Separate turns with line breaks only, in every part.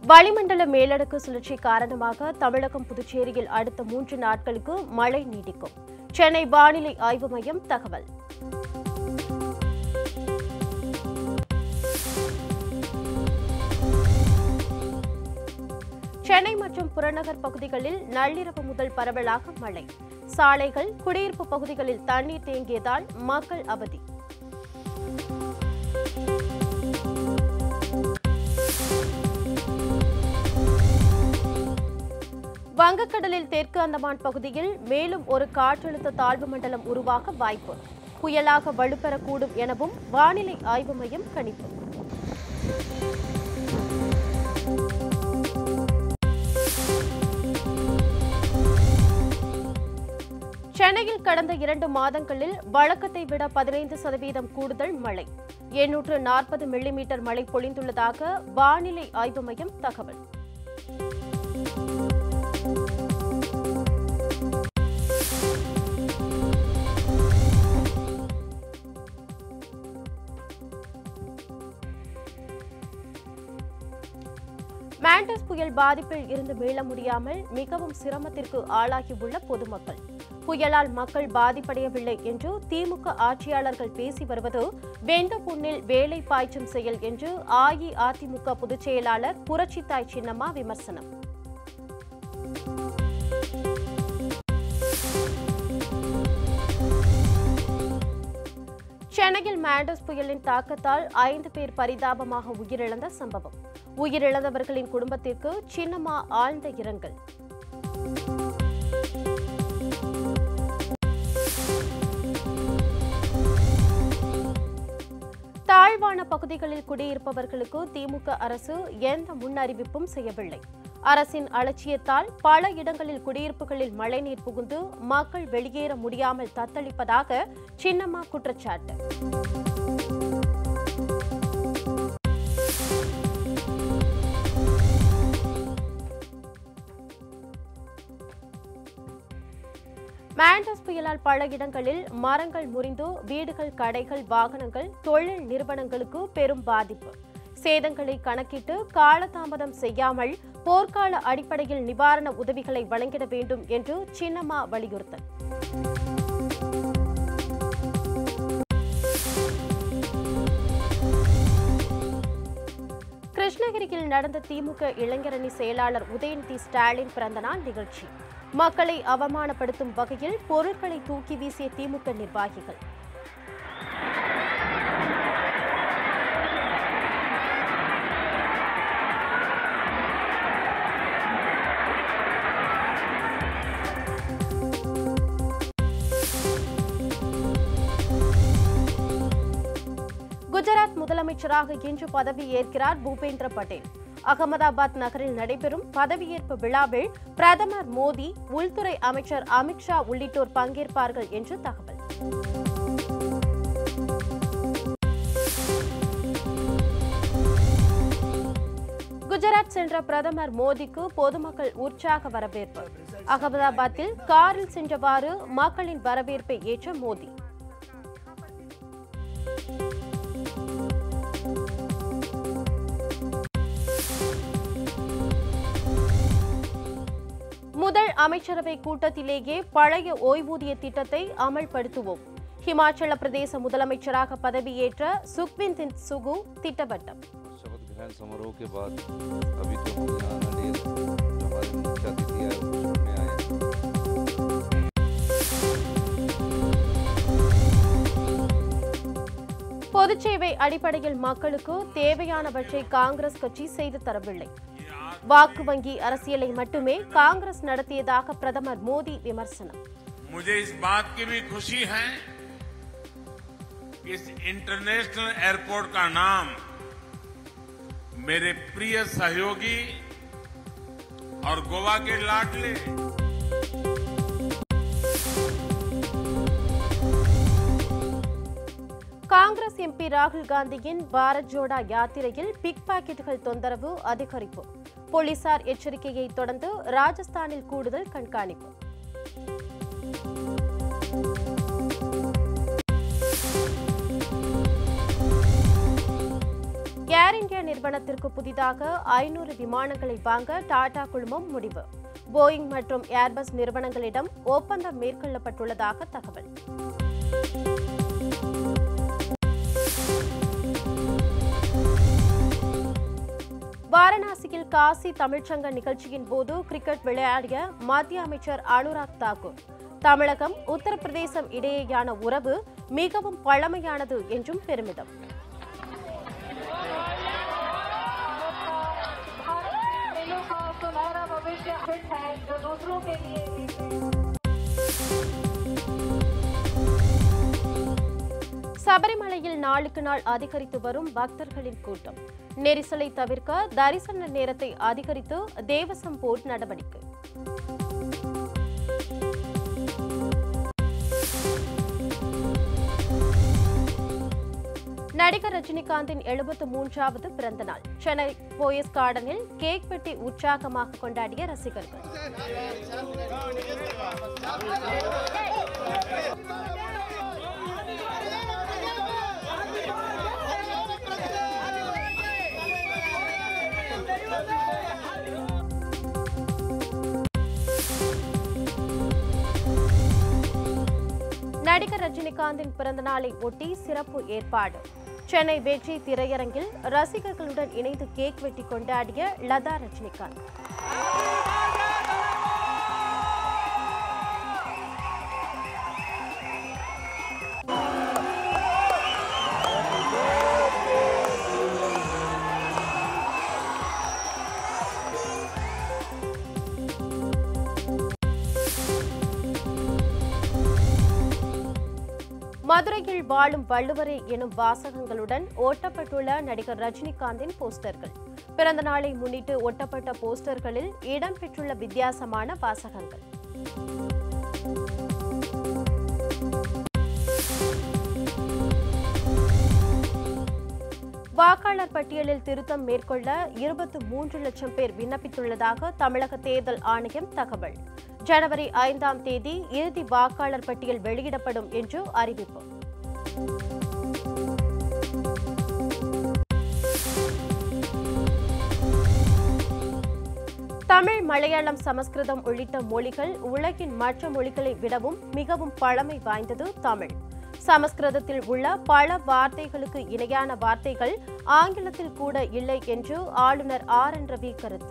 வளிமண்டல மேலடுக்கு சுழற்சி காரணமாக தமிழகம் புதுச்சேரியில் அடுத்த மூன்று நாட்களுக்கு மழை நீடிக்கும் சென்னை வானிலை ஆய்வு மையம் தகவல் சென்னை மற்றும் புறநகர் பகுதிகளில் நள்ளிரவு முதல் பரவலாக மழை சாலைகள் குடியிருப்பு பகுதிகளில் தண்ணீர் தேங்கியதால் மக்கள் அவதி வங்கக்கடலில் தெற்கு அந்தமான் பகுதியில் மேலும் ஒரு காற்றழுத்த தாழ்வு மண்டலம் உருவாக வாய்ப்பு புயலாக வலுப்பெறக்கூடும் எனவும் வானிலை ஆய்வு மையம் கணிப்பு சென்னையில் கடந்த இரண்டு மாதங்களில் வழக்கத்தை விட பதினைந்து சதவீதம் கூடுதல் மழை எண்ணூற்று நாற்பது மில்லிமீட்டர் மழை பொழிந்துள்ளதாக வானிலை ஆய்வு மையம் தகவல் மாண்டஸ் புயல் பாதிப்பில் இருந்து மீள முடியாமல் மிகவும் சிரமத்திற்கு ஆளாகியுள்ள பொதுமக்கள் புயலால் மக்கள் பாதிப்படையவில்லை என்று திமுக ஆட்சியாளர்கள் பேசி வருவது வெந்த புண்ணில் வேலை பாய்ச்சும் செயல் என்று அஇஅதிமுக பொதுச் செயலாளர் புரட்சித்தாய் சின்னம்மா விமர்சனம் சென்னையில் மாண்டஸ் புயலின் தாக்கத்தால் ஐந்து பேர் பரிதாபமாக உயிரிழந்த சம்பவம் உயிரிழந்தவர்களின் குடும்பத்திற்கு சின்னம்மா ஆழ்ந்த இரங்கல் தாழ்வான பகுதிகளில் குடியிருப்பவர்களுக்கு திமுக அரசு எந்த முன்னறிவிப்பும் செய்யவில்லை அரசின் அலட்சியத்தால் பல இடங்களில் குடியிருப்புகளில் மழைநீர் புகுந்து மக்கள் வெளியேற முடியாமல் தத்தளிப்பதாக சின்னம்மா குற்றச்சாட்டு மாண்டஸ் புயலால் பல இடங்களில் மரங்கள் முறிந்து வீடுகள் கடைகள் வாகனங்கள் தொழில் நிறுவனங்களுக்கு பெரும் பாதிப்பு சேதங்களை கணக்கிட்டு காலதாமதம் செய்யாமல் போர்க்கால அடிப்படையில் நிவாரண உதவிகளை வழங்கிட வேண்டும் என்று சின்னம்மா வலியுறுத்தல் கிருஷ்ணகிரியில் நடந்த திமுக இளைஞரணி செயலாளர் உதயநிதி ஸ்டாலின் பிறந்தநாள் நிகழ்ச்சி மக்களை அவமானப்படுத்தும் வகையில் பொருட்களை தூக்கி வீசிய திமுக நிர்வாகிகள் குஜராத் முதலமைச்சராக இன்று பதவி ஏற்கிறார் பூபேந்திர பட்டேல் அகமதாபாத் நகரில் நடைபெறும் பதவியேற்பு விழாவில் பிரதமர் மோடி உள்துறை அமைச்சர் அமித்ஷா உள்ளிட்டோர் பங்கேற்பார்கள் என்று தகவல் குஜராத் சென்ற பிரதமர் மோடிக்கு பொதுமக்கள் உற்சாக வரவேற்பு அகமதாபாத்தில் காரில் சென்றவாறு மக்களின் வரவேற்பை ஏற்ற மோடி முதல் அமைச்சரவை கூட்டத்திலேயே பழைய ஓய்வூதிய திட்டத்தை அமல்படுத்துவோம் ஹிமாச்சல பிரதேச முதலமைச்சராக பதவியேற்ற சுக்விந்த் சிங் சுகு திட்டவட்டம்
शपथ ग्रहण समारोह के बाद अभी तो हम यहाँ नडेल जो हमारे मुख्य अतिथि है वो छोड़ने आए हैं
பொதுச்சேவை அடிப்படையில் மக்களுக்கு தேவையானவற்றை காங்கிரஸ் கட்சி செய்து தரவில்லை வாக்கு வங்கி அரசியலை மட்டுமே காங்கிரஸ் நடத்தியதாக பிரதமர் மோடி விமர்சனம்
मुझे इस बात की भी खुशी है कि इस इंटरनेशनल एयरपोर्ट का नाम मेरे प्रिय सहयोगी और गोवा के लाडले
காங்கிரஸ் எம்பி ராகுல் காந்தியின் பாரத் ஜோடா யாத்திரையில் பிக் பாக்கெட்டுகள் தொந்தரவு அதிகரிப்பு போலீசார் எச்சரிக்கையை தொடர்ந்து ராஜஸ்தானில் கூடுதல் கண்காணிப்பு ஏர் இந்தியா நிறுவனத்திற்கு புதிதாக ஐநூறு விமானங்களை வாங்க டாடா குழுமம் முடிவு போயிங் மற்றும் ஏர்பஸ் நிறுவனங்களிடம் ஒப்பந்தம் மேற்கொள்ளப்பட்டுள்ளதாக தகவல் வாரணாசியில் காசி தமிழ்ச்சங்க நிகழ்ச்சியின் போது கிரிக்கெட் விளையாடிய மத்திய அமைச்சர் அனுராக் தாக்கூர் தமிழகம் உத்தரப்பிரதேசம் இடையேயான உறவு மிகவும் பழமையானது என்றும் பெருமிதம்
खेलों का सुनहरा भविष्य फिट है जो दूसरों के लिए
சபரிமலையில் நாளுக்கு நாள் அதிகரித்து வரும் பக்தர்களின் கூட்டம் நெரிசலை தவிர்க்க தரிசன நேரத்தை அதிகரித்து தேவசம் போர்டு நடவடிக்கை நடிகர் ரஜினிகாந்தின் எழுபத்து மூன்றாவது பிறந்த நாள் சென்னை போயஸ் கார்டனில் கேக் வெட்டி உற்சாகமாக கொண்டாடிய ரசிகர்கள் நடிகர் ரஜினிகாந்தின் பிறந்த நாளை ஒட்டி சிறப்பு ஏற்பாடு சென்னை வெற்றி திரையரங்கில் ரசிகர்களுடன் இணைந்து கேக் வெட்டி கொண்டாடிய லதா ரஜினிகாந்த் மதுரையில் வாழும் வள்ளுவரே எனும் வாசகங்களுடன் ஒட்டப்பட்டுள்ள நடிகர் ரஜினிகாந்தின் போஸ்டர்கள் பிறந்த நாளை முன்னிட்டு ஒட்டப்பட்ட போஸ்டர்களில் இடம்பெற்றுள்ள வித்தியாசமான வாசகங்கள் வாக்காளர் பட்டியலில் திருத்தம் மேற்கொள்ள இருபத்து மூன்று லட்சம் பேர் விண்ணப்பித்துள்ளதாக தமிழக தேர்தல் ஆணையம் தகவல் ஜனவரி ஐந்தாம் தேதி இறுதி வாக்காளர் பட்டியல் வெளியிடப்படும் என்று அறிவிப்பு தமிழ் மலையாளம் சமஸ்கிருதம் உள்ளிட்ட மொழிகள் உலகின் மற்ற மொழிகளை விடவும் மிகவும் பழமை வாய்ந்தது தமிழ் சமஸ்கிருதத்தில் உள்ள பல வார்த்தைகளுக்கு இணையான வார்த்தைகள் ஆங்கிலத்தில் கூட இல்லை என்று ஆளுநர் ஆர் என் ரவி கருத்து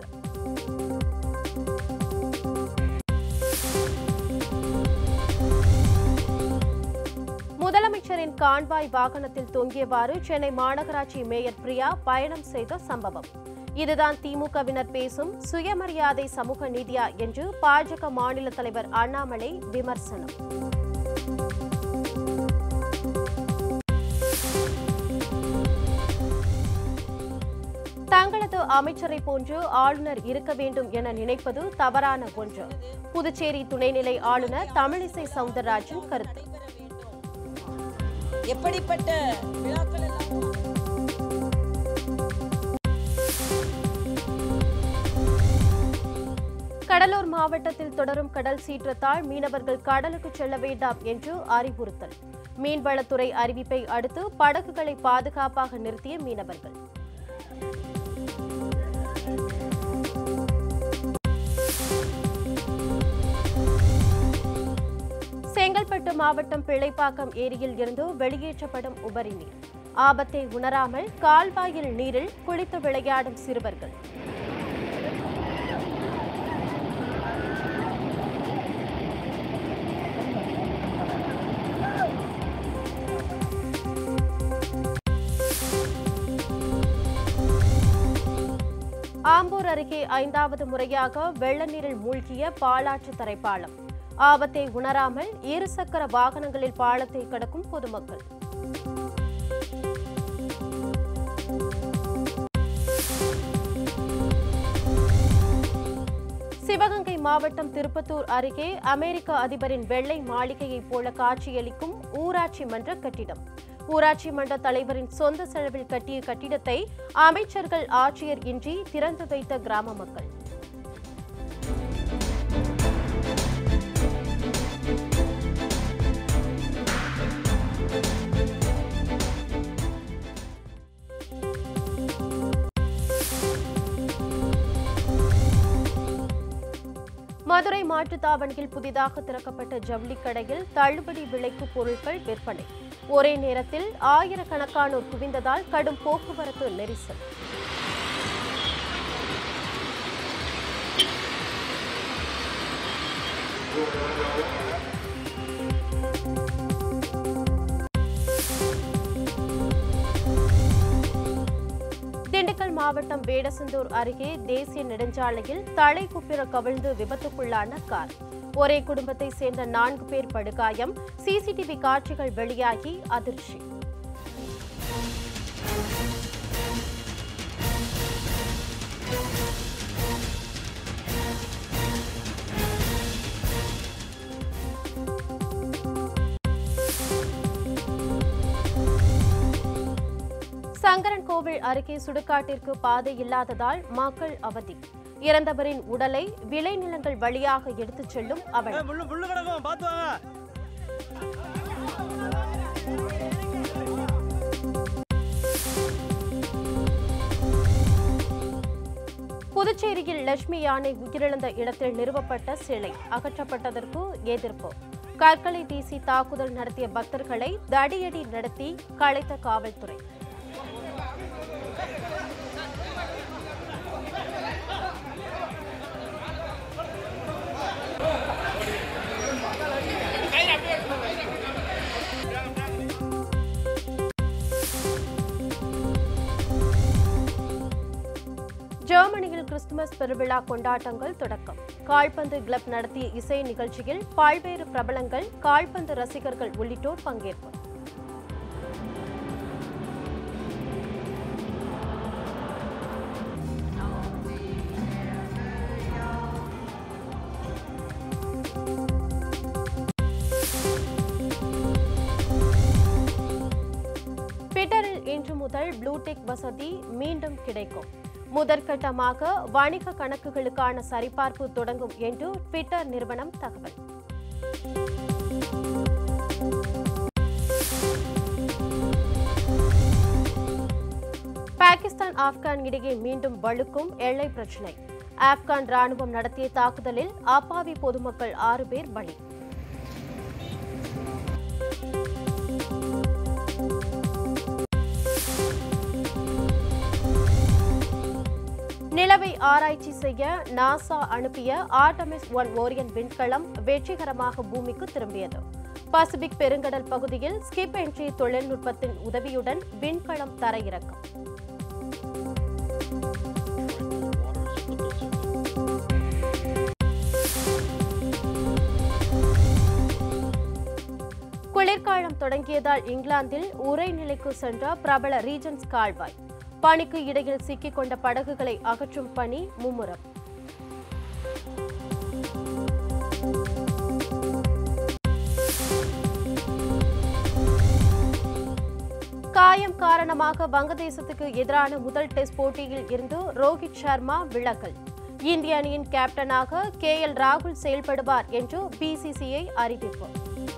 முதலமைச்சரின் கான்வாய் வாகனத்தில் தொங்கியவாறு சென்னை மாநகராட்சி மேயர் பிரியா பயணம் செய்த சம்பவம் இதுதான் திமுகவினர் பேசும் சுயமரியாதை சமூக நீதியா என்று பாஜக மாநில தலைவர் அண்ணாமலை விமர்சனம் தங்களது அமைச்சரை போன்று ஆளுநர் இருக்க வேண்டும் என நினைப்பது தவறான ஒன்று புதுச்சேரி துணைநிலை ஆளுநர் தமிழிசை சவுந்தரராஜன் கருத்து
எப்படிப்பட்ட விழாக்கள் எல்லாம்
கடலூர் மாவட்டத்தில் தொடரும் கடல் சீற்றத்தால் மீனவர்கள் கடலுக்கு செல்ல வேண்டாம் என்று அறிவுறுத்தல் மீன்வளத்துறை அறிவிப்பை அடுத்து படகுகளை பாதுகாப்பாக நிறுத்திய மீனவர்கள் செங்கல்பட்டு மாவட்டம் பிள்ளைப்பாக்கம் ஏரியில் இருந்து வெளியேற்றப்படும் உபரி நீர் ஆபத்தை உணராமல் கால்வாயில் நீரில் குளித்து விளையாடும் சிறுவர்கள் ஆம்பூர் அருகே ஐந்தாவது முறையாக வெள்ள நீரில் மூழ்கிய பாலாற்று தரைப்பாலம் ஆபத்தை உணராமல் இருசக்கர வாகனங்களில் பாலத்தை கடக்கும் பொதுமக்கள் சிவகங்கை மாவட்டம் திருப்பத்தூர் அருகே அமெரிக்க அதிபரின் வெள்ளை மாளிகையைப் போல காட்சியளிக்கும் ஊராட்சி மன்ற கட்டிடம் ஊராட்சி மன்ற தலைவரின் சொந்த செலவில் கட்டிய கட்டிடத்தை அமைச்சர்கள் ஆட்சியர் இன்றி திறந்து வைத்த கிராம மக்கள் மதுரை மாட்டுத்தாவணியில் புதிதாக திறக்கப்பட்ட ஜவுளி கடையில் தள்ளுபடி விலைக்கு பொருட்கள் விற்பனை ஒரே நேரத்தில் ஆயிரக்கணக்கானோர் குவிந்ததால் கடும் போக்குவரத்து நெரிசல் திண்டுக்கல் மாவட்டம் வேடசந்தூர் அருகே தேசிய நெடுஞ்சாலையில் தலை குப்பிர கவிழ்ந்து விபத்துக்குள்ளான கார் ஒரே குடும்பத்தை சேர்ந்த நான்கு பேர் படுகாயம் சிசிடிவி காட்சிகள் வெளியாகி அதிர்ச்சி சங்கரன் கோவில் அருகே சுடுகாட்டிற்கு பாதை இல்லாததால் மக்கள் அவதி இறந்தவரின் உடலை விளைநிலங்கள் வழியாக எடுத்துச் செல்லும் அவள்
முள்ளு முள்ளு கிடக்கும் பார்த்து வாங்க
புதுச்சேரியில் லட்சுமி யானை உயிரிழந்த இடத்தில் நிறுவப்பட்ட சிலை அகற்றப்பட்டதற்கு எதிர்ப்பு கற்களை வீசி தாக்குதல் நடத்திய பக்தர்களை தடியடி நடத்தி கலைத்த காவல்துறை ஜெர்மனியில் கிறிஸ்துமஸ் பெருவிழா கொண்டாட்டங்கள் தொடக்கம் கால்பந்து கிளப் நடத்திய இசை நிகழ்ச்சியில் பல்வேறு பிரபலங்கள் கால்பந்து ரசிகர்கள் உள்ளிட்டோர் பங்கேற்பு ட்விட்டரில் இன்று முதல் ப்ளூடெக் வசதி மீண்டும் கிடைக்கும் முதற்கட்டமாக வணிக கணக்குகளுக்கான சரிபார்ப்பு தொடங்கும் என்று ட்விட்டர் நிறுவனம் தகவல் பாகிஸ்தான் ஆப்கான் இடையே மீண்டும் வலுக்கும் எல்லை பிரச்சினை ஆப்கான் ராணுவம் நடத்திய தாக்குதலில் அப்பாவி பொதுமக்கள் ஆறு பேர் பலி நிலவை ஆராய்ச்சி செய்ய நாசா அனுப்பிய ஆர்டமிஸ் ஒன் ஓரியன் விண்கலம் வெற்றிகரமாக பூமிக்கு திரும்பியது பசிபிக் பெருங்கடல் பகுதியில் ஸ்கிப் என்ட்ரி தொழில்நுட்பத்தின் உதவியுடன் விண்கலம் தரையிறக்கம் குளிர்காலம் தொடங்கியதால் இங்கிலாந்தில் உறைநிலைக்கு சென்ற பிரபல ரீஜன்ஸ் கால்வாய் பனிக்கு இடையில் சிக்கிக் கொண்ட படகுகளை அகற்றும் பணி மும்முரம் காயம் காரணமாக வங்கதேசத்துக்கு எதிரான முதல் டெஸ்ட் போட்டியில் இருந்து ரோஹித் சர்மா விலகல் இந்திய அணியின் கேப்டனாக கே எல் ராகுல் செயல்படுவார் என்று பிசிசிஐ அறிவிப்பு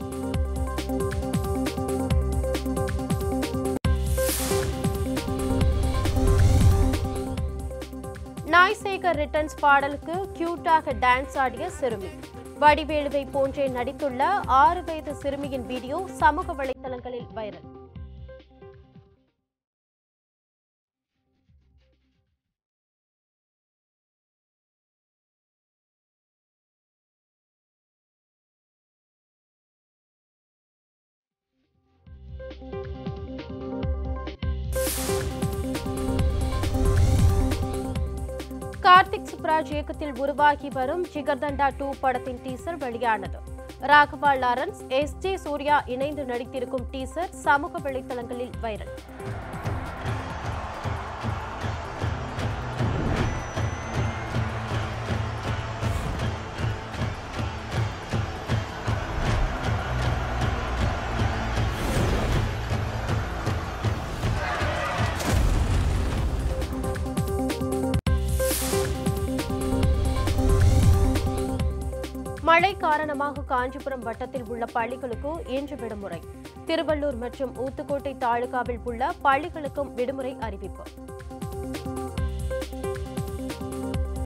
நாய்சேகர் ரிட்டர்ன்ஸ் பாடலுக்கு கியூட்டாக டான்ஸ் ஆடிய சிறுமி வடிவேலுவை போன்றே நடித்துள்ள ஆறு வயது சிறுமியின் வீடியோ சமூக வலைதளங்களில் வைரல் கார்த்திக் சுப்ராஜ் இயக்கத்தில் உருவாகி வரும் ஜிகர்தண்டா டூ படத்தின் டீசர் வெளியானது Raghava Lawrence S J Suriya இணைந்து நடித்திருக்கும் டீசர் சமூக வலைதளங்களில் வைரல் மழை காரணமாக காஞ்சிபுரம் வட்டத்தில் உள்ள பள்ளிகளுக்கு இன்று விடுமுறை திருவள்ளூர் மற்றும் ஊத்துக்கோட்டை தாலுகாவில் உள்ள பள்ளிகளுக்கும் விடுமுறை அறிவிப்பு